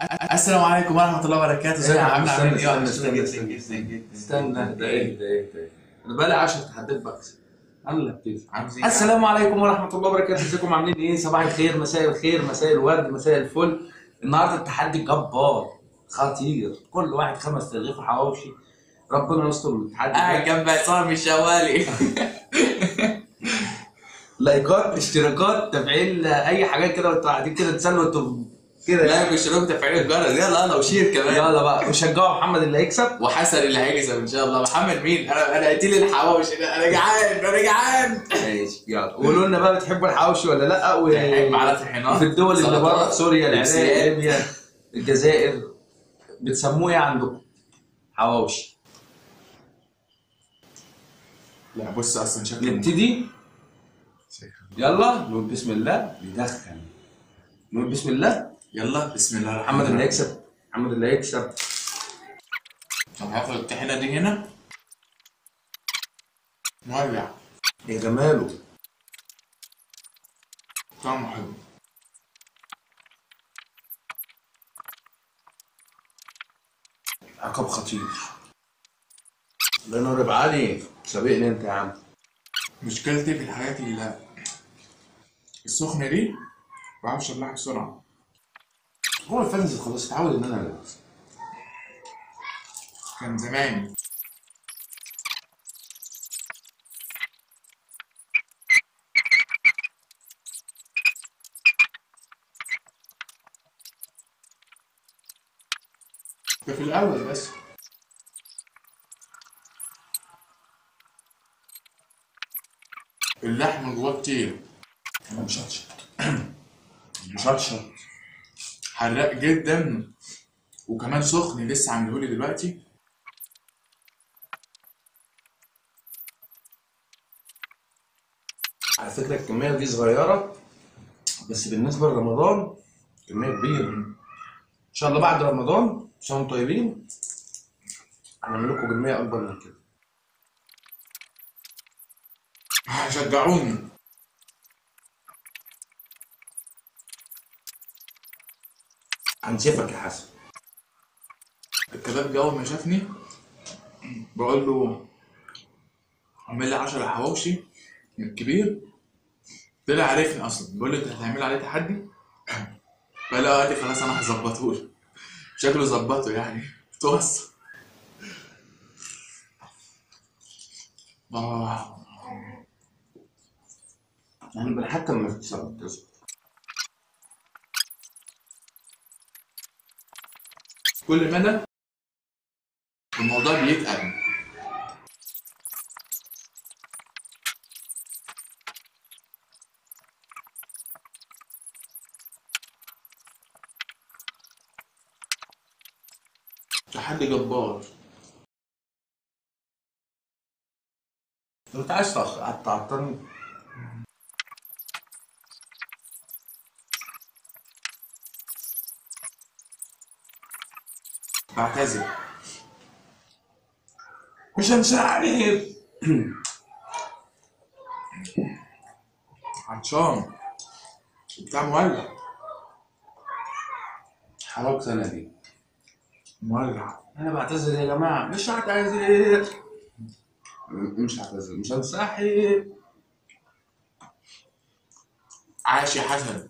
السلام عليكم ورحمة الله وبركاته ازيكم يا يا عم عم عاملين استنى ايه استنى وحشتوني استنى جدا استنى جدا جدا استنى ده ايه ده ايه ده ايه انا بقالي 10 تحديات بكسب انا ابتدي عامل ايه؟ السلام عليكم ورحمه الله وبركاته ازيكم عاملين ايه صباح الخير مساء الخير مساء الورد مساء الفل النهارده التحدي جبار خطير كل واحد خمس رغيف حواوشي ربنا يستر التحدي قاعد ده. جنب عصام الشوالي لايكات اشتراكات تفعيل اي حاجات كده وانتوا قاعدين كده تسلوا انتوا كده لا بيشتركوا تفعيل الجرس يلا انا وشير كمان يلا بقى وشجعوا محمد اللي هيكسب وحسن اللي هيكسب ان شاء الله محمد مين؟ انا انا قتيل الحواوشي ده انا جعان انا جعان ماشي يلا قولوا لنا بقى بتحبوا الحواوشي ولا لا و... معانا طحينات في الدول اللي سلطات، بره سوريا العراق بيبسيات. ليبيا الجزائر بتسموه ايه عندكم؟ حواوشي لا بص اصلا شكله نبتدي يلا نقول بسم الله ندخن نقول بسم الله يلا بسم الله الرحمن محمد اللي الرحيم هيكسب محمد اللي هيكسب طب هاخد الطحينة دي هنا مولع يا جماله طعمه حلو عقاب خطير الله ينور عليك سابقني انت يا عم مشكلتي في الحاجات اللي السخنة دي ما بعرفش ابلعها بسرعة هو الفانز خلاص اتعود ان انا كان زمان ده في الأول بس اللحم جواه كتير انا مشطشط مشطشط حراق جدا وكمان سخن لسه عاملهولي دلوقتي على فكرة الكمية دي صغيرة بس بالنسبة لرمضان كمية كبيرة إن شاء الله بعد رمضان عشان انتوا طيبين هنعمل لكم كمية أكبر من كده شجعوني هنشوفك يا حسن الكباب جو ما شافني بقول له اعمل لي 10 حواوشي من الكبير طلع عارفني اصلا بيقول لي انت هتعمل عليه تحدي فقال لي اه قال لي خلاص انا هظبطه له شكله ظبطه يعني توصل اه يعني بالحتى ما تكسب كل مدى الموضوع بيتقل تحدي جبار لو انت عايز تع- تعطلني بعتذر مش هنساعد عطشان بتاع مولع حرام سنة دي مولع انا بعتذر يا جماعة مش هعتذر مش هعتذر مش هنسحب عاش يا حسن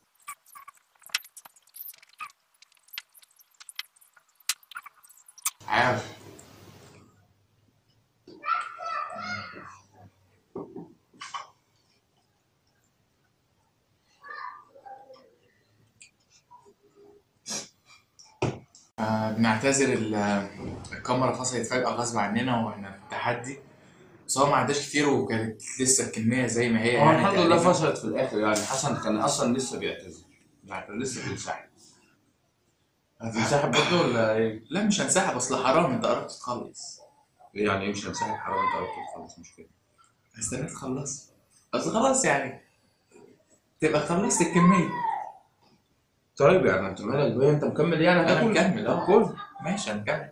عاش آه، بنعتذر ال- الكاميرا فصلت فجأة غصب عننا واحنا في التحدي بس هو ما عداش كتير وكانت لسه الكمية زي ما هي هو يعني الحمد لله تقريباً. فشلت في الاخر يعني حسن كان اصلا لسه بيعتذر يعني كان لسه بينسحب هتنسحب برضه ولا ايه؟ لا مش هنسحب اصل حرام انت قربت تخلص يعني ايه مش هنسحب حرام انت قلت خلاص مش كده استنى تخلص اصل خلاص يعني تبقى خلصت الكمية طيب يعني انت مالك بيه انت مكمل يعني انا هتاكل؟ مكمل اه كل ماشي هنكمل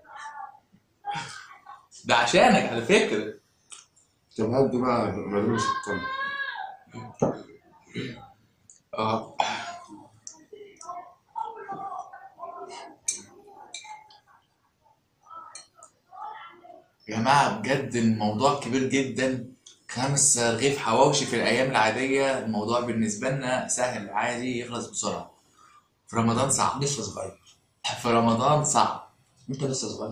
ده عشانك على فكرة طب هات دي بقى ملوش الكاميرا اه يا جماعة بجد الموضوع كبير جدا خمس رغيف حواوشي في الأيام العادية الموضوع بالنسبة لنا سهل عادي يخلص بسرعة في رمضان صعب لسه صغير في رمضان صعب انت لسه صغير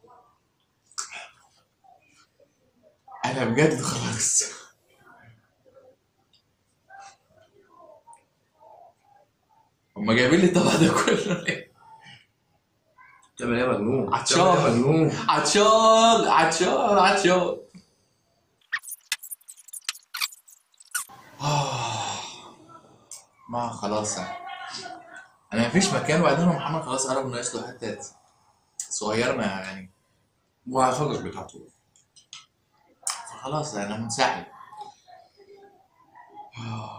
أنا بجد خلاص هما جايبين لي الطبق ده كله ليه؟ تعمل ايه يا مجنون؟ عطشان. تعمل ايه يا مجنون؟ عطشان عطشان عطشان آه. ما خلاص يعني. انا مفيش مكان وبعدين هو محمد خلاص قرب انه يسلق حتة صغيرة ما يعني وهخلص بتاعته فخلاص انا منسحب آه.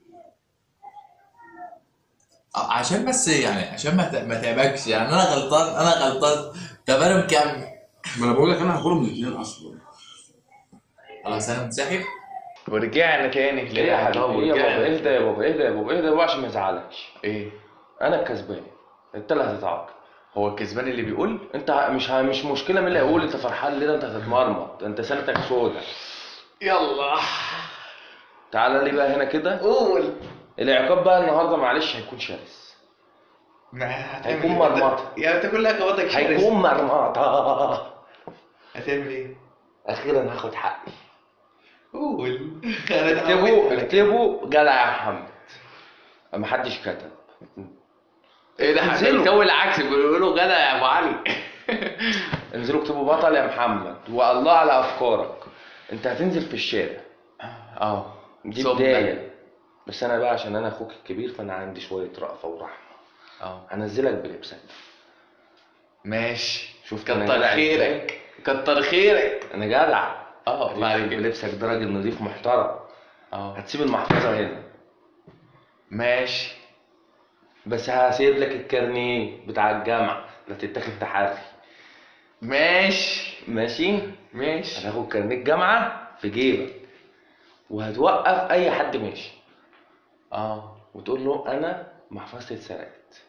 آه، عشان بس يعني عشان ما ت- ما تعبكش يعني انا غلطان انا غلطان طب انا مكمل ما انا بقول لك انا هاكلهم الاثنين اصلا خلاص انا منسحب ورجعنا تاني ايه يا حبيبي ايه يا بابا اهدى يا بابا اهدى يا بابا اهدى يا بابا عشان ما يزعلكش ايه انا الكسبان انت اللي هتتعاقب هو الكسبان اللي بيقول انت ه- مش ه- مش مشكله مين اللي هيقول انت فرحان ليه ده انت هتتمرمط انت سنتك سودا يلا تعالى لي بقى هنا كده قول العقاب بقى النهارده معلش هيكون شرس هيكون مرمطه يعني انت كل عقاباتك هيكون مرمطه هتعمل ايه؟ اخيرا هاخد حقي قول اكتبوا اكتبوا جدع يا محمد ما حدش كتب ايه ده انزلوا. الجو العكس بيقولوا جدع يا ابو علي انزلوا اكتبوا بطل يا محمد والله على افكارك انت هتنزل في الشارع اه دي صب بداية بس انا بقى عشان انا اخوك الكبير فانا عندي شوية رأفة ورحمة اه هنزلك بلبسك ماشي شوف أنا كتر جدع خيرك كتر خيرك انا جدع اه هتنزل بعد كده بلبسك ده راجل نظيف محترم اه هتسيب المحفظة هنا ماشي بس هسيب لك الكارنيه بتاع الجامعة لا تتاخد تحري ماشي ماشي ماشي هتاخد كارنيه الجامعة في جيبك وهتوقف اي حد ماشي اه وتقول له انا محفظتي اتسرقت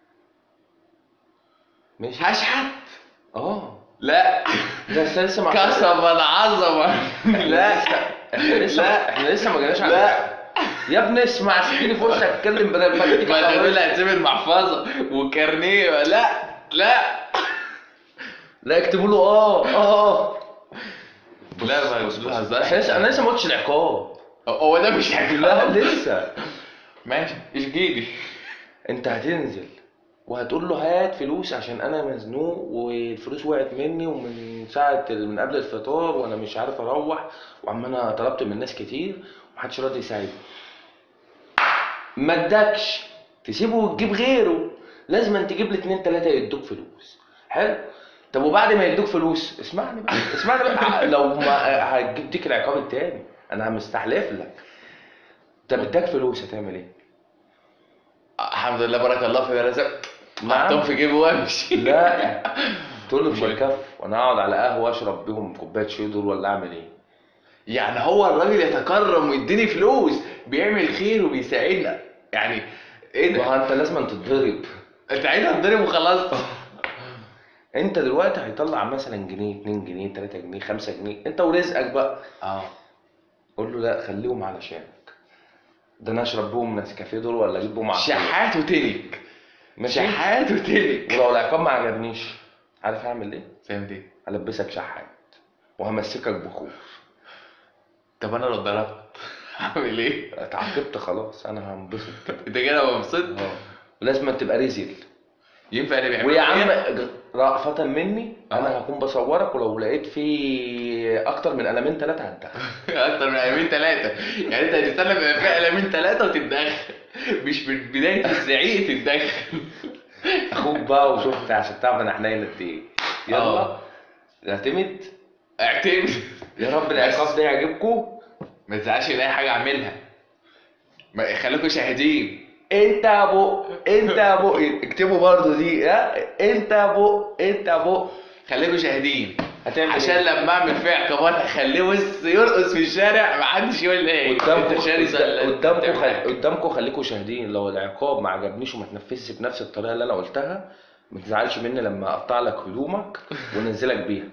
ماشي هشحت اه لا ده لسه لسه محفظتي قسما عظما لا احنا لسه لا. احنا لسه ما جيناش على لا. يا ابني اسمع اديني فرصه اتكلم بدل ما تيجي ما على تقول وشي. لي هتسيب المحفظة وكارنيه لا لا لا اكتبوا له اه اه لا ما بهزرش احنا لسه انا لسه ما قلتش العقاب هو ده مش حاجة لا لسه ماشي اشجيلي انت هتنزل وهتقول له هات فلوس عشان انا مزنوق والفلوس وقعت مني ومن ساعه من قبل الفطار وانا مش عارف اروح وعم انا طلبت من ناس كتير ومحدش راضي يساعدني ما ادكش تسيبه وتجيب غيره لازم أن تجيب لي اتنين تلاته يدوك فلوس حلو طب وبعد ما يدوك فلوس اسمعني بقى اسمعني بقى لو ما هتجيب ديك العقاب التاني انا مستحلف لك طب اداك فلوس هتعمل ايه؟ الحمد لله بارك الله في رزقك نعم. حطهم في جيبي وامشي لا تقول له مش أمال؟ هيكفوا وانا اقعد على قهوه اشرب بيهم كوبايه شاي دول ولا اعمل ايه؟ يعني هو الراجل يتكرم ويديني فلوس بيعمل خير وبيساعدنا يعني ايه ما ده؟ هو انت لازم تتضرب انت عايز تضرب وخلاص انت دلوقتي هيطلع مثلا جنيه 2 جنيه 3 جنيه 5 جنيه انت ورزقك بقى اه قول له لا خليهم علشانك ده انا اشرب بيهم نسكافيه دول ولا اجيب بيهم عصير شحات وتنك ماشي شحات وتنك ولو العقاب ما عجبنيش عارف هعمل ايه؟ فهمت ايه؟ هلبسك شحات وهمسكك بخور طب انا لو اتضربت هعمل ايه؟ اتعاقبت خلاص انا هنبسط انت كده مبسوط؟ اه لازم تبقى رزل ينفع اللي بيعمل ويا عم رأفة مني آه. انا هكون بصورك ولو لقيت فيه اكتر من قلمين ثلاثه هتدخل اكتر من قلمين ثلاثة يعني انت هتستنى يبقى في قلمين ثلاثة وتتدخل مش من بداية الزعيق تتدخل اخوك بقى وشفت عشان تعرف انا حنين قد ايه يلا آه. اعتمد اعتمد يا رب العقاب ده يعجبكم ما تزعلش ان اي حاجة اعملها ما خليكم شاهدين انت يا ابو انت يا ابو اكتبوا برضو دي ها انت يا ابو انت يا ابو خليكم شاهدين هتعمل عشان ايه؟ لما اعمل فيه عقابات اخليه بص يرقص في الشارع محدش يقول لي ايه قدامكم انت شاري ولا انت قدامكم بتعمل خل... حاجة؟ قدامكم خليكم شاهدين لو العقاب ما عجبنيش وما تنفذش بنفس الطريقه اللي انا قلتها ما تزعلش مني لما اقطع لك هدومك وانزلك بيها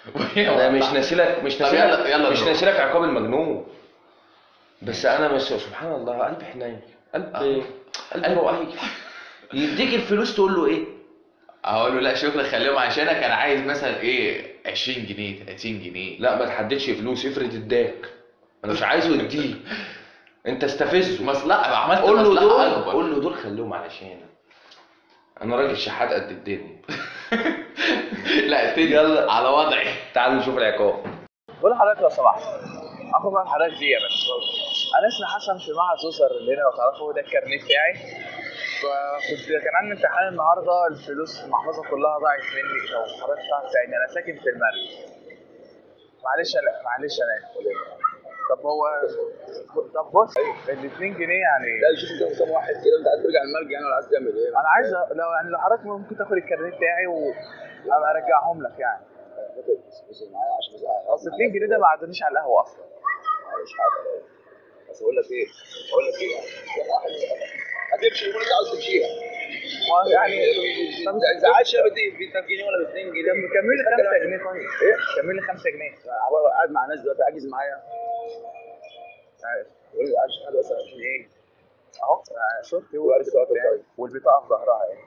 انا مش ناسي لك مش طب ناسي يلا- لك يلا مش نروح. ناسي لك عقاب المجنون بس انا مش سبحان الله قلبي حنين قلب قلب وعي يديك الفلوس تقول له ايه اقول له لا شكرا خليهم عشانك انا عايز مثلا ايه 20 جنيه 30 جنيه لا ما تحددش فلوس افرض اداك انا مش عايزه يديك انت استفزه مصلحه عملت قول له مصلحه دول اكبر قول له دول خليهم علشانك انا راجل شحات قد الدنيا لا تاني يلا على وضعي تعالوا نشوف العقاب بقول لحضرتك لو سمحت اخد بقى حضرتك دقيقه بس انا اسمي حسن في معهد زوزر اللي هنا لو تعرفوا ده الكارنيه بتاعي فكنت كان عندي امتحان النهارده الفلوس المحفظه كلها ضاعت مني لو حضرتك تعرف تساعدني انا ساكن في المرج معلش انا معلش انا آسف. طب هو طب بص ال 2 جنيه يعني لا شوف كم كم واحد كده انت عايز ترجع المرجع يعني ولا عايز تعمل ايه؟ انا عايز أ- لو يعني لو حضرتك ممكن تاخد الكارنيه بتاعي وابقى ارجعهم لك يعني بس بس معايا عشان بس اصل 2 جنيه ده ما عدونيش على القهوه اصلا مش حاجه بس اقول لك ايه؟ اقول لك ايه؟ كم واحد هتمشي يقول انت عاوز تمشيها ما يعني طب ما تزعلش يا بدي ب 2 جنيه ولا ب 2 جنيه كم- كمل لي 5 جنيه طيب ايه كمل لي 5 جنيه هو قاعد مع ناس دلوقتي عاجز معايا عارف. يقول لي عايز حاجه بس عشان ايه؟ اهو آه، صورتي وقت الوقت والبطاقه طيب. والبطاقه في ظهرها يعني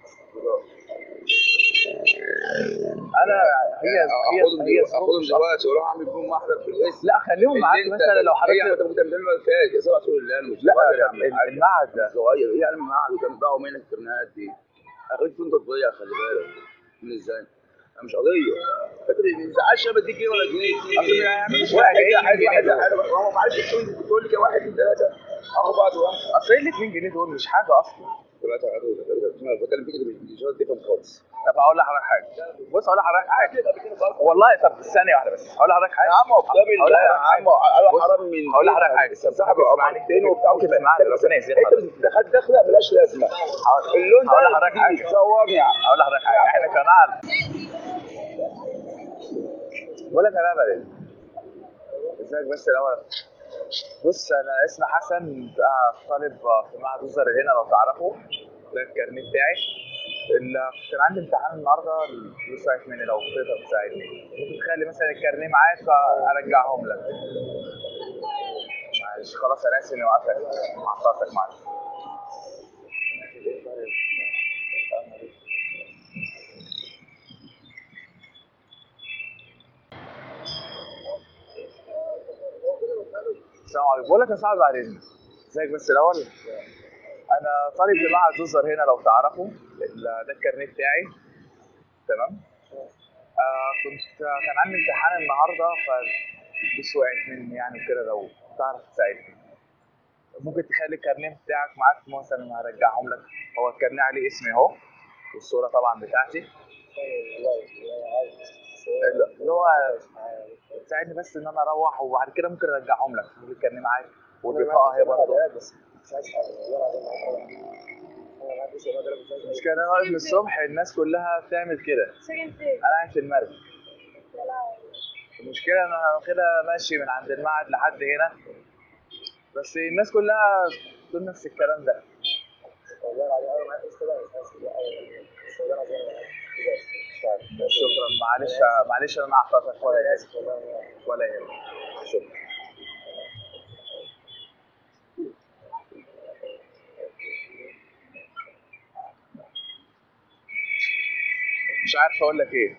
انا هي هي اخدهم هي دلوقتي اخدهم دلوقتي واروح اعمل بيهم محضر في الاسم لا خليهم معاك اللي انت- مثلا لو هي انت حضرتك كنت بتعمل له فات يا سبع رسول الله مش لا صغير يا طب عم ال- الحاج. المعهد ده صغير ايه يعني معهد وكان باعوا منك الكرنيهات دي اخرج فين تطبيع خلي بالك من ازاي انا مش قضيه فاكر ما يزعلش انا بديك جنيه ولا جنيه اتنين أصل جنيه ما يعملوش واحد حاجة، إيه واحد الجنيه واحد دول؟ واحد هو معلش تقول تقول لي كده واحد اثنين ثلاثه اخو بعض وامشي اصل ايه ال 2 جنيه دول مش حاجه اصلا ثلاثه انا بتكلم فيك مش راضي تفهم خالص طب هقول لحضرتك حاجه بص هقول لحضرتك حاجه والله طب ثانيه واحده بس هقول لحضرتك حاجه يا عم قدام هقول الله يا لحضرتك عم حاجه على بص، حرام من هقول لحضرتك حاجه صاحب عمرتين وبتاع ممكن تسمعني ربنا يزيد انت دخلت دخله ملهاش لازمه اللون هقول ده لحضرتك حاجه صورني يا عم هقول لحضرتك حاجه احنا كنعرف بقول لك انا بعدين ازيك بس الاول بص انا اسمي حسن آه، طالب في معهد وزر هنا لو تعرفوا ده الكارنيه بتاعي ال- كان عندي امتحان النهارده الفلوس راحت مني لو تقدر تساعدني ممكن تخلي مثلا الكارنيه معاك ارجعهم لك معلش خلاص انا اسف اني وقفتك عطلتك معلش السلام عليكم بقول لك يا صاحبي بعد اذنك ازيك بس الاول انا طالب في معهد زوزر هنا لو تعرفوا ال- ده الكارنيه بتاعي تمام آه كنت كان عندي امتحان النهارده فالفلوس وقعت مني يعني وكده لو تعرف تساعدني ممكن تخلي الكارنيه بتاعك معاك مثلا هرجعهم لك هو الكارنيه عليه اسمي اهو والصوره طبعا بتاعتي اللي هو ساعدني بس ان انا اروح وبعد كده ممكن ارجعهم لك خلي الكارنيه معاك والبطاقه هي برضه مش كده انا واقف من الصبح الناس كلها بتعمل كده سكن فين؟ انا قاعد في المرج المشكله ان انا كده ماشي من عند المعهد لحد هنا بس الناس كلها بتقول نفس الكلام ده شكرا معلش معلش انا اعطيتك ولا يهمك ولا يهمك شكرا مش عارف اقول لك ايه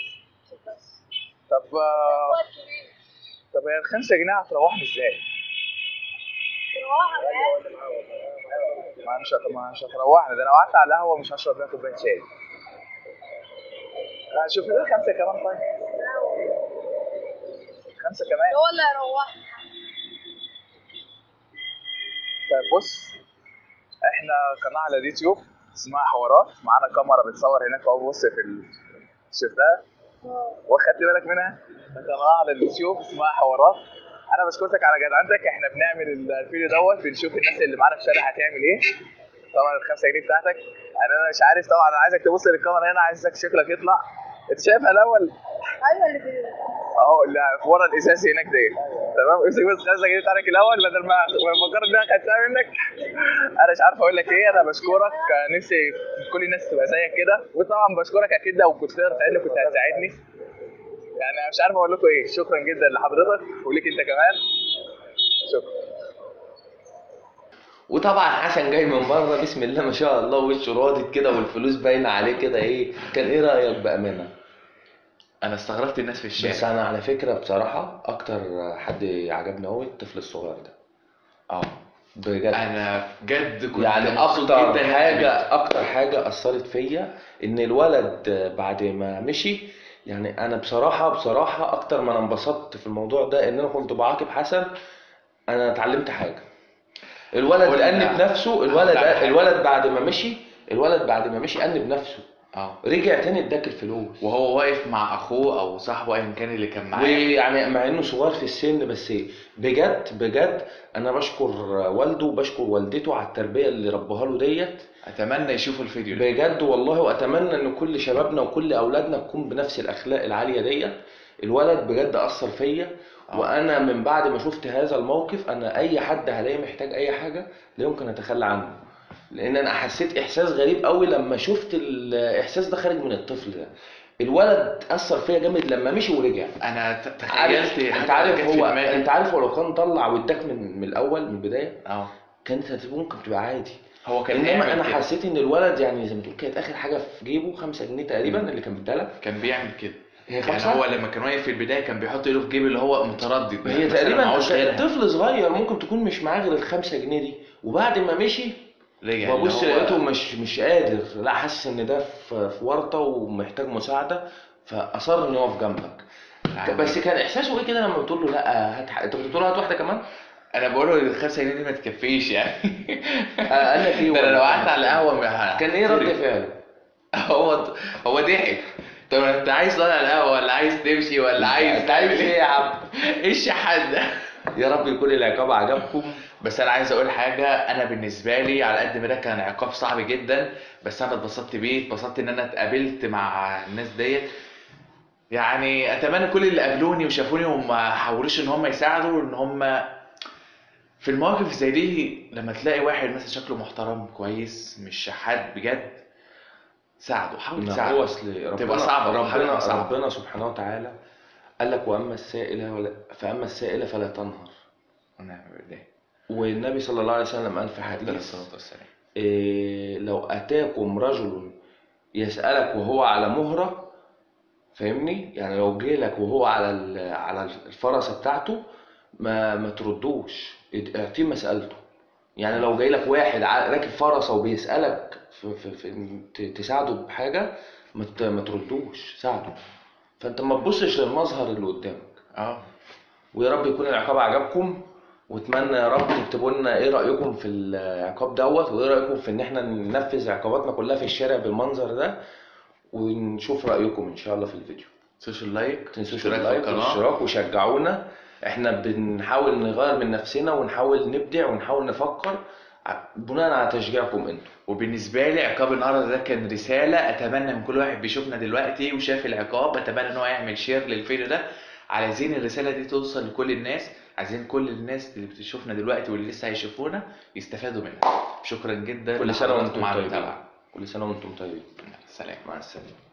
طب آه، طب هي الخمسة جنيه هتروحني ازاي؟ ما مش هت- ما مش هتروحني ده انا قعدت على القهوة مش هشرب بيها كوباية شاي آه، شوف لي خمسة كمان طيب خمسة كمان هو اللي هيروحني طيب بص احنا قناة على اليوتيوب اسمها حوارات معانا كاميرا بتصور هناك اهو بص في ال... شفتها واخدت بالك منها قناة على اليوتيوب اسمها حوارات انا بشكرك على جدعنتك احنا بنعمل الفيديو دوت بنشوف الناس اللي معانا في الشارع هتعمل ايه طبعا الخمسة جنيه بتاعتك يعني انا مش عارف طبعا انا عايزك تبص للكاميرا هنا عايزك شكلك يطلع انت شايفها الاول ايوه اللي في اهو اللي في ورا الازاز هناك ديت تمام امسك بس 5 جنيه بتاعتك الاول بدل ما ما بفكر ان انا خدتها منك انا مش عارف اقول لك ايه انا بشكرك آه، نفسي كل الناس تبقى زيك كده وطبعا بشكرك اكيد لو كنت تقدر تساعدني كنت هتساعدني يعني أنا مش عارف اقول لكم ايه شكرا جدا لحضرتك وليك انت كمان شكرا وطبعا حسن جاي من بره بسم الله ما شاء الله وشه راضي كده والفلوس باينه عليه كده ايه كان ايه رايك بامانه انا استغربت الناس في الشارع بس انا على فكره بصراحه اكتر حد عجبني قوي الطفل الصغير ده اه بجد انا بجد كنت يعني مبسوط اكتر جدا إني حاجه قابلته. اكتر حاجه اثرت فيا ان الولد بعد ما مشي يعني انا بصراحه بصراحه اكتر ما انا انبسطت في الموضوع ده ان انا كنت بعاقب حسن انا اتعلمت حاجه الولد قول أنب لي. نفسه الولد هقول لك حاجة. الولد بعد ما مشي الولد بعد ما مشي أنب نفسه اه رجع تاني اداك الفلوس وهو واقف مع اخوه او صاحبه ايا كان اللي كان معاه ويعني مع انه صغير في السن بس بجد بجد انا بشكر والده وبشكر والدته على التربيه اللي ربوها له ديت اتمنى يشوفوا الفيديو ده بجد والله واتمنى ان كل شبابنا وكل اولادنا تكون بنفس الاخلاق العاليه ديت الولد بجد اثر فيا آه. وانا من بعد ما شفت هذا الموقف انا اي حد هلاقيه محتاج اي حاجه لا يمكن اتخلى عنه لان انا حسيت احساس غريب قوي لما شفت الاحساس ده خارج من الطفل ده الولد اثر فيا جامد لما مشي ورجع انا ت- عارف تخيلت انت حاجة عارف جت في هو دماغي. انت عارف هو لو كان طلع واداك من من الاول من البدايه اه كانت هتبقى ممكن تبقى عادي هو كان انما بيعمل انا كده. حسيت ان الولد يعني زي ما تقول كانت اخر حاجه في جيبه 5 جنيه تقريبا اللي كان بيدالك كان بيعمل كده هي يعني خمسة؟ هو لما كان واقف في البدايه كان بيحط ايده في جيبه اللي هو متردد هي بس أنا تقريبا معهوش غيرها. طفل صغير ممكن تكون مش معاه غير الخمسة جنيه دي وبعد ما مشي رجع اللي ببص هو- لقيته مش مش قادر لا حاسس ان ده في في ورطه ومحتاج مساعده فاصر انه يقف جنبك يعني بس كان احساسه ايه كده لما بتقول له لا هات ح- انت كنت بتقول له هات واحده كمان انا بقول له الخمسه جنيه دي ما تكفيش يعني آه، قال لك ايه ده انا ولا لو كان- قعدت على القهوه ما- كان ايه رد فعله؟ هو هو ضحك طب انت عايز تقعد على القهوه ولا عايز تمشي ولا عايز انت عايز ايه يا عم؟ ايه الشحات ده يا رب يكون العقاب عجبكم بس انا عايز اقول حاجه انا بالنسبه لي على قد ما ده كان عقاب صعب جدا بس انا اتبسطت بيه اتبسطت ان انا اتقابلت مع الناس ديت يعني اتمنى كل اللي قابلوني وشافوني وما حاولوش ان هم يساعدوا ان هم في المواقف زي دي لما تلاقي واحد مثلا شكله محترم كويس مش شحات بجد ساعده حاول ما تساعده هو اصل ربنا تبقى صعبة، حاجة ربنا صعبة. ربنا سبحانه وتعالى قال لك واما السائل ولا فاما السائل فلا تنهر ونعم بالله والنبي صلى الله عليه وسلم قال في عليه حديث الصلاه والسلام إيه لو اتاكم رجل يسالك وهو على مهره فاهمني يعني لو جيلك وهو على ال- على الفرسه بتاعته ما ما تردوش اد- اعطيه مسألته يعني لو جاي لك واحد ع- راكب فرسه وبيسألك في في في إن ت- تساعده بحاجه ما ت- ما تردوش ساعده فانت ما تبصش للمظهر اللي قدامك اه ويا رب يكون العقاب عجبكم واتمنى يا رب تكتبوا لنا ايه رايكم في العقاب دوت وايه رايكم في ان احنا ننفذ عقاباتنا كلها في الشارع بالمنظر ده ونشوف رايكم ان شاء الله في الفيديو سوشيال لايك ما تنسوش اشتراك في اللايك القناه والاشتراك وشجعونا احنا بنحاول نغير من نفسنا ونحاول نبدع ونحاول نفكر ع- بناء على تشجيعكم انتم وبالنسبه لي عقاب النهارده ده كان رساله اتمنى من كل واحد بيشوفنا دلوقتي وشاف العقاب اتمنى ان هو يعمل شير للفيديو ده عايزين الرساله دي توصل لكل الناس عايزين كل الناس اللي بتشوفنا دلوقتي واللي لسه هيشوفونا يستفادوا منها شكرا جدا كل سنه لحضراتكم وانتم على طيبين المتابعه كل سنه وانتم طيبين سلام مع السلامه